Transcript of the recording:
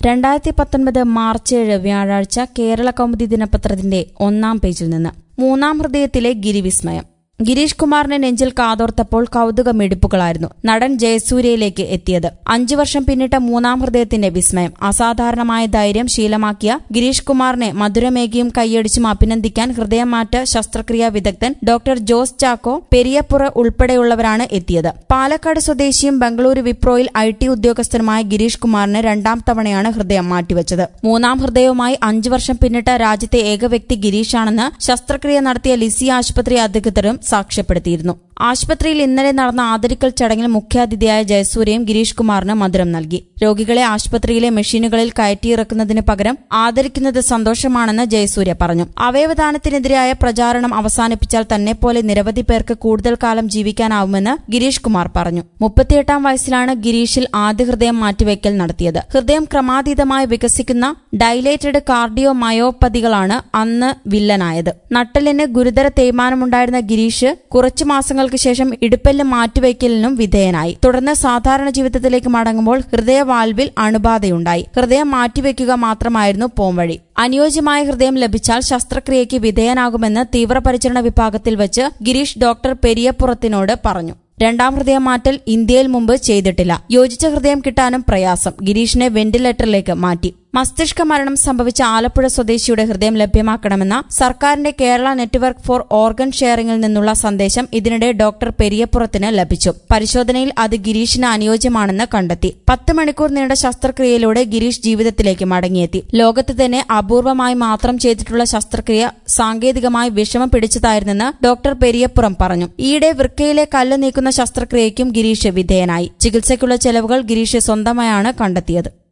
രണ്ടായിരത്തി പത്തൊൻപത് മാർച്ച് ഏഴ് വ്യാഴാഴ്ച കേരള കൗമുദി ദിനപത്രത്തിന്റെ ഒന്നാം പേജിൽ നിന്ന് മൂന്നാം ഹൃദയത്തിലെ ഗിരിവിസ്മയം ഗിരീഷ് കുമാറിന്റെ നെഞ്ചിൽ കാതോർത്തപ്പോൾ കൗതുകമെടുപ്പുകളായിരുന്നു നടൻ ജയസൂര്യയിലേക്ക് എത്തിയത് അഞ്ചു വർഷം പിന്നിട്ട മൂന്നാം ഹൃദയത്തിന്റെ വിസ്മയം അസാധാരണമായ ധൈര്യം ശീലമാക്കിയ ഗിരീഷ് കുമാറിനെ മധുരമേകിയും കൈയടിച്ചും അഭിനന്ദിക്കാൻ ഹൃദയമാറ്റ ശസ്ത്രക്രിയാ വിദഗ്ധൻ ഡോക്ടർ ജോസ് ചാക്കോ പെരിയപ്പുറ ഉൾപ്പെടെയുള്ളവരാണ് എത്തിയത് പാലക്കാട് സ്വദേശിയും ബംഗളൂരു വിപ്രോയിൽ ഐ ടി ഉദ്യോഗസ്ഥനുമായ ഗിരീഷ് കുമാറിന് രണ്ടാം തവണയാണ് ഹൃദയം മാറ്റിവച്ചത് മൂന്നാം ഹൃദയവുമായി അഞ്ചു വർഷം പിന്നിട്ട രാജ്യത്തെ ഏക വ്യക്തി ഗിരീഷാണെന്ന് ശസ്ത്രക്രിയ നടത്തിയ ലിസി ആശുപത്രി അധികൃതരും സാക്ഷ്യപ്പെടുത്തിയിരുന്നു ആശുപത്രിയിൽ ഇന്നലെ നടന്ന ആദരിക്കൽ ചടങ്ങിൽ മുഖ്യാതിഥിയായ ജയസൂര്യയും ഗിരീഷ് കുമാറിന് മധുരം നൽകി രോഗികളെ ആശുപത്രിയിലെ മെഷീനുകളിൽ കയറ്റിയിറക്കുന്നതിന് പകരം ആദരിക്കുന്നത് സന്തോഷമാണെന്ന് ജയസൂര്യ പറഞ്ഞു അവയവദാനത്തിനെതിരായ പ്രചാരണം അവസാനിപ്പിച്ചാൽ തന്നെ പോലെ നിരവധി പേർക്ക് കൂടുതൽ കാലം ജീവിക്കാനാവുമെന്ന് ഗിരീഷ് കുമാർ പറഞ്ഞു മുപ്പത്തിയെട്ടാം വയസ്സിലാണ് ഗിരീഷിൽ ആദ്യ ഹൃദയം മാറ്റിവെക്കൽ നടത്തിയത് ഹൃദയം ക്രമാതീതമായി വികസിക്കുന്ന ഡൈലേറ്റഡ് കാർഡിയോ മയോപ്പതികളാണ് അന്ന് വില്ലനായത് നട്ടലിന് ഗുരുതര തേയ്മാനമുണ്ടായിരുന്ന ഗിരീഷ് കുറച്ചു മാസങ്ങൾക്ക് ശേഷം ഇടുപ്പെല്ല് മാറ്റിവയ്ക്കലിനും വിധേയനായി തുടർന്ന് സാധാരണ ജീവിതത്തിലേക്ക് മടങ്ങുമ്പോൾ ഹൃദയവാൽവിൽ അണുബാധയുണ്ടായി ഹൃദയം മാറ്റിവെക്കുക മാത്രമായിരുന്നു പോംവഴി അനുയോജ്യമായ ഹൃദയം ലഭിച്ചാൽ ശസ്ത്രക്രിയയ്ക്ക് വിധേയനാകുമെന്ന് തീവ്രപരിചരണ വിഭാഗത്തിൽ വെച്ച് ഗിരീഷ് ഡോക്ടർ പെരിയപ്പുറത്തിനോട് പറഞ്ഞു രണ്ടാം ഹൃദയം മാറ്റൽ ഇന്ത്യയിൽ മുമ്പ് ചെയ്തിട്ടില്ല യോജിച്ച ഹൃദയം കിട്ടാനും പ്രയാസം ഗിരീഷിനെ വെന്റിലേറ്ററിലേക്ക് മാറ്റി മസ്തിഷ്ക മരണം സംഭവിച്ച ആലപ്പുഴ സ്വദേശിയുടെ ഹൃദയം ലഭ്യമാക്കണമെന്ന സർക്കാരിന്റെ കേരള നെറ്റ്വർക്ക് ഫോർ ഓർഗൻ ഷെയറിംഗിൽ നിന്നുള്ള സന്ദേശം ഇതിനിടെ ഡോക്ടർ പെരിയപ്പുറത്തിന് ലഭിച്ചു പരിശോധനയിൽ അത് ഗിരീഷിന് അനുയോജ്യമാണെന്ന് കണ്ടെത്തി പത്ത് മണിക്കൂർ നീണ്ട ശസ്ത്രക്രിയയിലൂടെ ഗിരീഷ് ജീവിതത്തിലേക്ക് മടങ്ങിയെത്തി ലോകത്ത് തന്നെ അപൂർവമായി മാത്രം ചെയ്തിട്ടുള്ള ശസ്ത്രക്രിയ സാങ്കേതികമായി വിഷമം പിടിച്ചതായിരുന്നെന്ന് ഡോക്ടർ പെരിയപ്പുറം പറഞ്ഞു ഈയിടെ വൃക്കയിലെ കല്ല് നീക്കുന്ന ശസ്ത്രക്രിയയ്ക്കും ഗിരീഷ് വിധേയനായി ചികിത്സയ്ക്കുള്ള ചെലവുകൾ ഗിരീഷ് സ്വന്തമായാണ് കണ്ടെത്തിയത്